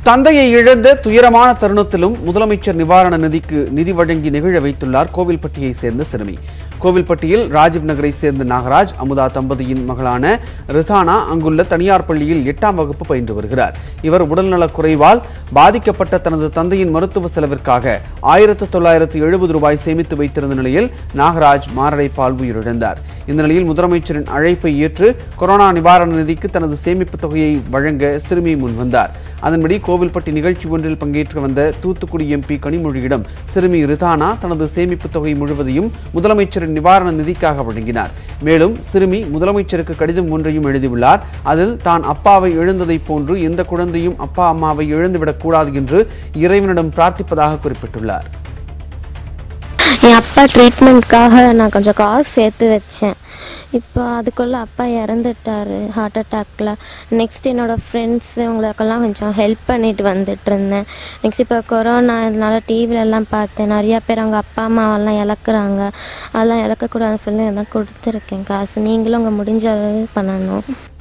தந்தையை இழந்த துயரமான தருணத்திலும் முதலமைச்சர் நிவாரண நிதிக்கு நிதி வழங்கி நிகழ வைத்துள்ளார் கோவில்பட்டியை சேர்ந்த சிறுமி கோவில்பட்டியில் ராஜீவ் நகரை சேர்ந்த நாகராஜ் அமுதா தம்பதியின் மகளான ரிதானா அங்குள்ள தனியார் பள்ளியில் எட்டாம் வகுப்பு பயின்று வருகிறார் இவர் உடல்நலக் குறைவால் பாதிக்கப்பட்ட தனது தந்தையின் மருத்துவ செலவிற்காக ஆயிரத்து தொள்ளாயிரத்து எழுபது ரூபாய் சேமித்து வைத்திருந்த நிலையில் நாகராஜ் மாரடைப்பால் உயிரிழந்தார் இந்த நிலையில் முதலமைச்சரின் அழைப்பை ஏற்று கொரோனா நிவாரண நிதிக்கு தனது சேமிப்பு தொகையை வழங்க சிறுமி முன்வந்தார் அதன்படி கோவில்பட்டி நிகழ்ச்சி ஒன்றில் பங்கேற்று வந்த தூத்துக்குடி எம்பி கனிமொழியிடம் சிறுமி ரிதானா தனது சேமிப்பு தொகை முழுவதையும் முதலமைச்சரின் நிவாரண நிதிக்காக வழங்கினார் மேலும் சிறுமி முதலமைச்சருக்கு கடிதம் ஒன்றையும் எழுதியுள்ளார் அதில் தான் அப்பாவை இழந்ததைப் போன்று எந்த குழந்தையும் அப்பா அம்மாவை இழந்துவிடக் கூடாது என்று இறைவனிடம் பிரார்த்திப்பதாக குறிப்பிட்டுள்ளார் என் அப்பா ட்ரீட்மெண்ட்காக நான் கொஞ்சம் காசு சேர்த்து வச்சேன் இப்போ அதுக்குள்ளே அப்பா இறந்துட்டாரு ஹார்ட் அட்டாக்ல நெக்ஸ்ட் என்னோடய ஃப்ரெண்ட்ஸு உங்களுக்கெல்லாம் கொஞ்சம் ஹெல்ப் பண்ணிட்டு வந்துட்டு இருந்தேன் நெக்ஸ்ட் இப்போ கொரோனா இதனால டிவிலெல்லாம் பார்த்தேன் நிறையா பேர் அவங்க அப்பா அம்மாவெல்லாம் இழக்குறாங்க அதெல்லாம் இழக்கக்கூடாதுன்னு சொல்லி அதான் கொடுத்துருக்கேன் காசு நீங்களும் உங்கள் முடிஞ்ச அளவு பண்ணணும்